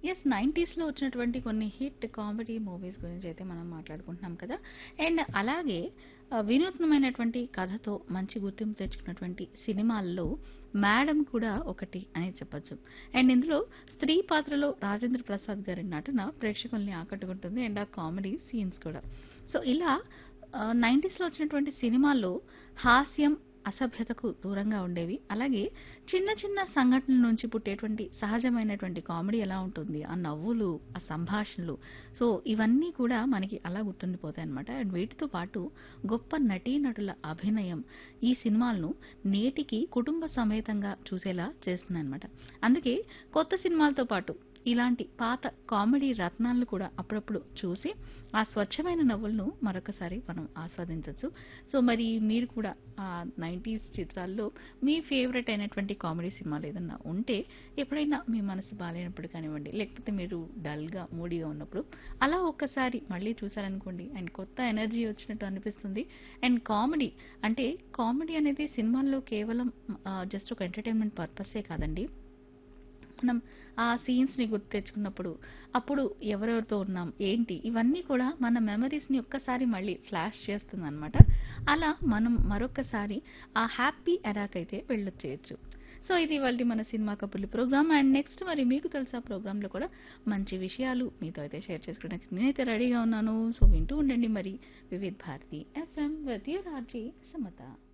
yes నైంటీస్లో వచ్చినటువంటి కొన్ని hit comedy movies గురించి అయితే మనం మాట్లాడుకుంటున్నాం కదా అండ్ అలాగే ఆ, వినూత్నమైనటువంటి కథతో మంచి గుర్తింపు తెచ్చుకున్నటువంటి సినిమాల్లో మేడం కూడా ఒకటి అని చెప్పొచ్చు అండ్ ఇందులో స్త్రీ పాత్రలో రాజేంద్ర ప్రసాద్ గారి నటన ప్రేక్షకుల్ని ఆకట్టుకుంటుంది అండ్ ఆ కామెడీ సీన్స్ కూడా సో ఇలా నైంటీస్లో వచ్చినటువంటి సినిమాల్లో హాస్యం అసభ్యతకు దూరంగా ఉండేవి అలాగే చిన్న చిన్న సంఘటనల నుంచి పుట్టేటువంటి సహజమైనటువంటి కామెడీ ఎలా ఉంటుంది ఆ నవ్వులు ఆ సంభాషణలు సో ఇవన్నీ కూడా మనకి అలా గుర్తుండిపోతాయి అనమాట అండ్ వీటితో పాటు గొప్ప నటీనటుల అభినయం ఈ సినిమాలను నేటికి కుటుంబ సమేతంగా చూసేలా చేస్తున్నాయి అనమాట అందుకే కొత్త సినిమాలతో పాటు ఇలాంటి పాత కామెడీ రత్నాలను కూడా అప్పుడప్పుడు చూసి ఆ స్వచ్ఛమైన నవ్వులను మరొకసారి మనం ఆస్వాదించవచ్చు సో మరి మీరు కూడా ఆ నైంటీస్ చిత్రాల్లో మీ ఫేవరెట్ అయినటువంటి కామెడీ సినిమాలు ఏదన్నా ఉంటే ఎప్పుడైనా మీ మనసు బాగాలేనప్పుడు కానివ్వండి లేకపోతే మీరు డల్గా మూడీగా ఉన్నప్పుడు అలా ఒక్కసారి మళ్ళీ చూసారనుకోండి అండ్ కొత్త ఎనర్జీ వచ్చినట్టు అనిపిస్తుంది అండ్ కామెడీ అంటే కామెడీ అనేది సినిమాల్లో కేవలం జస్ట్ ఒక ఎంటర్టైన్మెంట్ పర్పసే కాదండి మనం ఆ సీన్స్ ని గుర్తు తెచ్చుకున్నప్పుడు అప్పుడు ఎవరెవరితో ఉన్నాం ఏంటి ఇవన్నీ కూడా మన మెమరీస్ ని ఒక్కసారి మళ్ళీ ఫ్లాష్ చేస్తుంది అనమాట అలా మనం మరొకసారి ఆ హ్యాపీ ఎరాక్ అయితే వెళ్ళొచ్చేయచ్చు సో ఇది వాళ్ళ మన సినిమా కబుర్లు ప్రోగ్రామ్ అండ్ నెక్స్ట్ మరి మీకు తెలుసా ప్రోగ్రామ్ లో కూడా మంచి విషయాలు మీతో అయితే షేర్ చేసుకోవడానికి నేనైతే రెడీగా ఉన్నాను సో వింటూ ఉండండి మరి వివిధ్ భారతి ఎఫ్ఎం విత్ రాజీ సమత